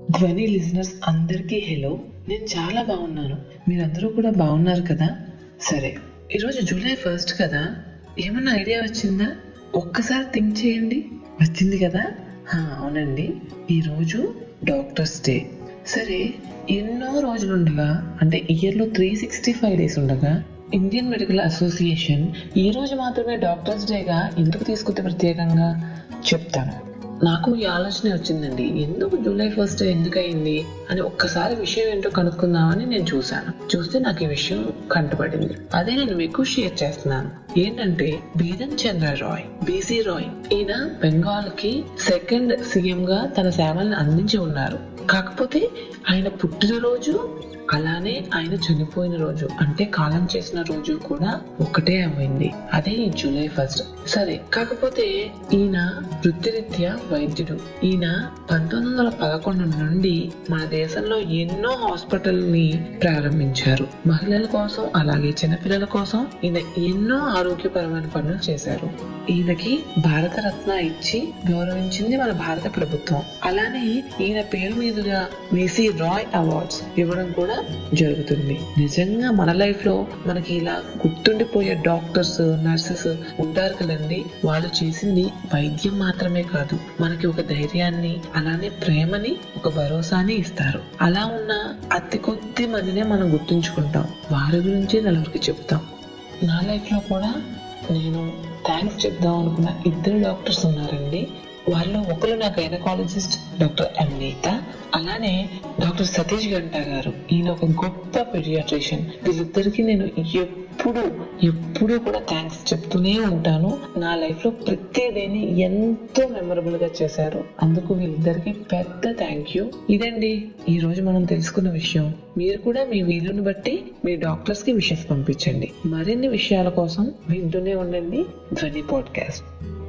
ధ్వని లిజనర్స్ అందరికీ హలో నేను చాలా బాగున్నాను మీరందరూ కూడా బాగున్నారు కదా సరే ఈరోజు జూలై ఫస్ట్ కదా ఏమన్నా ఐడియా వచ్చిందా ఒక్కసారి థింక్ చేయండి వచ్చింది కదా హా, అవునండి ఈరోజు డాక్టర్స్ డే సరే ఎన్నో రోజులు ఉండగా అంటే ఇయర్లో త్రీ సిక్స్టీ ఫైవ్ డేస్ ఉండగా ఇండియన్ మెడికల్ అసోసియేషన్ ఈ రోజు మాత్రమే డాక్టర్స్ డేగా ఎందుకు తీసుకుంటే ప్రత్యేకంగా చెప్తాను నాకు ఈ ఆలోచన వచ్చిందండి ఎందుకు జూలై ఫస్ట్ ఎందుకు అయింది అని ఒక్కసారి విషయం ఏంటో కనుక్కుందామని నేను చూశాను చూస్తే నాకు ఈ విషయం కంటపడింది అదే నేను మీకు షేర్ చేస్తున్నాను ఏంటంటే బీదన్ చంద్ర రాయ్ బీసీ రాయ్ ఈయన బెంగాల్ కి సెకండ్ సీఎం గా తన సేవలను అందించి ఉన్నారు కాకపోతే ఆయన పుట్టినరోజు అలానే ఆయన చనిపోయిన రోజు అంటే కాలం చేసిన రోజు కూడా ఒకటే అయింది అదే ఈ జూలై ఫస్ట్ సరే కాకపోతే ఈయన వృత్తిరీత్యా వైద్యుడు ఈయన పంతొమ్మిది వందల పదకొండు నుండి మన దేశంలో ఎన్నో హాస్పిటల్ ని ప్రారంభించారు మహిళల కోసం అలాగే చిన్నపిల్లల కోసం ఈయన ఎన్నో ఆరోగ్యపరమైన పనులు చేశారు ఈయనకి భారతరత్న ఇచ్చి గౌరవించింది మన భారత ప్రభుత్వం అలానే ఈయన పేరు మీదుగా వీసీ రాయ్ అవార్డ్స్ ఇవ్వడం కూడా జరుగుతుంది నిజంగా మన లైఫ్ లో మనకి ఇలా గుర్తుండిపోయే డాక్టర్స్ నర్సెస్ ఉంటారు కదండి వాళ్ళు చేసింది వైద్యం మాత్రమే కాదు మనకి ఒక ధైర్యాన్ని అలానే ప్రేమని ఒక భరోసాని ఇస్తారు అలా ఉన్న అతి కొద్ది మందినే మనం గుర్తుంచుకుంటాం వారి గురించి నలుగురికి చెప్తాం నా లైఫ్ లో కూడా నేను థ్యాంక్స్ చెప్దాం అనుకున్న ఇద్దరు డాక్టర్స్ ఉన్నారండి వాళ్ళలో ఒకరు నా గైనకాలజిస్ట్ డాక్టర్ అమ్నీత అలానే డాక్టర్ సతీష్ గంటా గారు ఈయన ఒక గొప్ప పెడియాట్రిషియన్ వీళ్ళిద్దరికి నేను ఎప్పుడు ఎప్పుడు కూడా థ్యాంక్స్ చెప్తూనే ఉంటాను నా లైఫ్ లో ప్రతి డేని ఎంతో మెమరబుల్ గా చేశారు అందుకు వీళ్ళిద్దరికి పెద్ద థ్యాంక్ యూ ఇదండి ఈ రోజు మనం తెలుసుకున్న విషయం మీరు కూడా మీ వీలుని బట్టి మీ డాక్టర్స్ కి విషెస్ పంపించండి మరిన్ని విషయాల కోసం వింటూనే ఉండండి ధ్వని పాడ్కాస్ట్